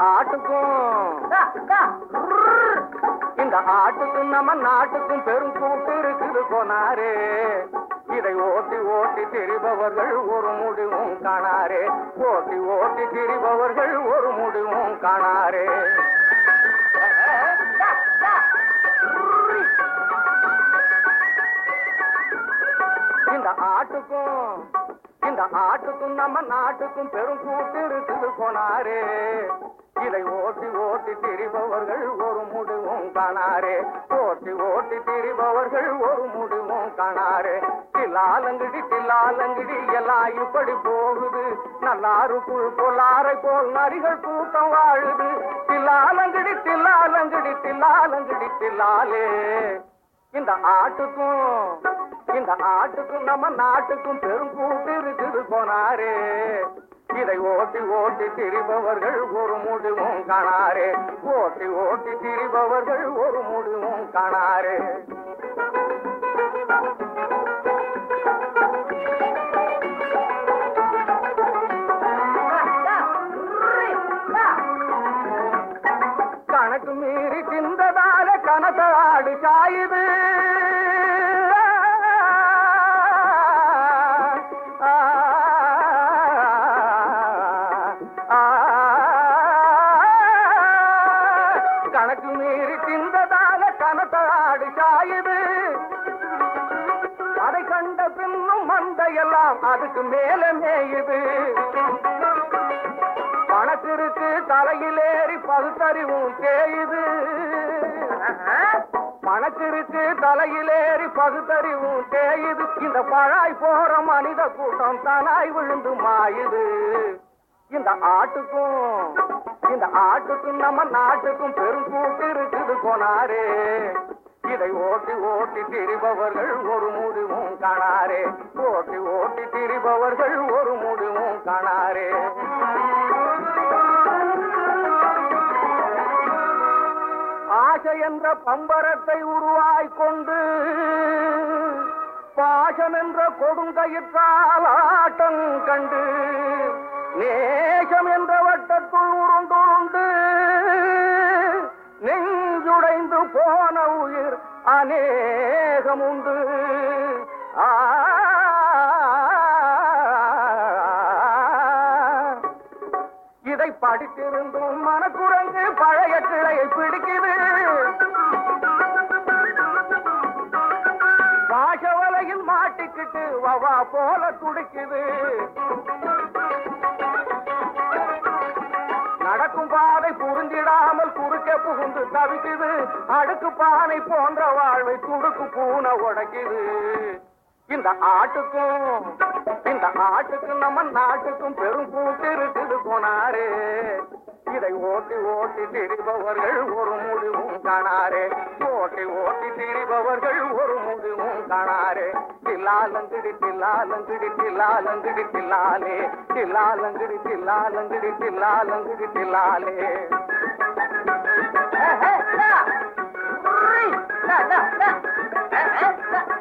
ஆட்டுக்கும் இந்த ஆட்டுக்கும் நம்ம நாட்டுக்கும் பெரும் கூட்டு இருக்குது போனாரே இதை ஓட்டி ஓட்டி திரிபவர்கள் ஒரு முடிவும் காணாரே ஓட்டி ஓட்டி திரிபவர்கள் ஒரு முடிவும் காணாரே இந்த ஆட்டுக்கும் இந்த ஆட்டுக்கும் நம்ம நாட்டுக்கும் பெரும் கூட்டு இருக்குது போனாரே இதை ஓட்டி ஓட்டி திரிபவர்கள் ஒரு முடிவும் காணாரே ஓட்டி ஓட்டி திரிபவர்கள் ஒரு முடிவும் காணாரே தில்லாலங்கிடி தில்லாலங்கிடி எல்லாம் இப்படி போகுது நல்லாருக்குள் பொல்லாரை போல் நரிகள் கூட்டம் வாழுது தில்லாலங்கிடி தில்லாலங்கிடி தில்லாலங்கிடி தில்லாலே இந்த ஆட்டுக்கும் இந்த ஆட்டுக்கும் நம்ம நாட்டுக்கும் பெரும் கூட்டு இருக்குது போனாரே இதை ஓட்டி ஓட்டி திரிபவர்கள் ஒரு முடிவும் காணாரே ஓட்டி ஓட்டி திரிபவர்கள் ஒரு முடிவும் காணாரே கணக்கு மீறி தின்றதால கனத்தாடு சாயுது ஆ, ஆ, கணக்கு மீறி தின்றதால கனத்தாடு சாயுது அதை கண்ட பின்னும் மந்தையெல்லாம் அதுக்கு மேல மேயுது பணத்திற்கு தலையிலேறி பகுத்தறிவும் தேயுது பணத்திற்கு தலையிலேறி பகுத்தறிவும் தேயுது இந்த பழாய் போற மனித கூட்டம் தனாய் விழுந்து மாயுது இந்த ஆட்டுக்கும் இந்த ஆட்டுக்கும் நம்ம நாட்டுக்கும் பெரும் கூட்டு இருக்குது போனாரே இதை ஓட்டி ஓட்டி திரிபவர்கள் ஒரு முடிவும் காணாரே ஓட்டி ஓட்டி திரிபவர்கள் ஒரு முடிவும் காணாரே ஆசை என்ற பம்பரத்தை உருவாய் கொண்டு பாசம் என்ற கொடுங்கயிற்றால் ஆட்டம் கண்டு நேசம் என்ற வட்டத்துள் உருண்டுருண்டு நெஞ்சுடைந்து போன உயிர் அநேகம் உண்டு ஆ இதை படித்திருந்தும் மனக்குரங்கு பழைய கிளையை பிடிக்குது பாசவலையில் மாட்டிக்கிட்டு வவா போல துடிக்குது நடக்கும் பாதை புரிந்திடாமல் குறுக்க புகுந்து தவிக்குது அடுக்கு பானை போன்ற வாழ்வை துடுக்கு பூனை உடைக்குது இந்த ஆட்டுக்கும் இந்த ஆட்டுக்கும் நம்ம நாட்டுக்கும் பெரும் கூட்டு இருக்குது போனாரே இதை ஓட்டி ஓட்டி திரிபவர்கள் ஒரு முடிவும் காணாரே ஓட்டி ஓட்டி திரிபவர்கள் ஒரு முடிவும் காணாரே தில்லாலங்கிடி தில்லாலங்கிடி தில்லாலங்கிடி தில்லாலே தில்லாலங்கிடி தில்லாலங்கிடி தில்லாலங்கிடி தில்லாலே ஏ, ஏ, டா. உர்ரி. டா, டா, டா. ஏ, ஏ, டா.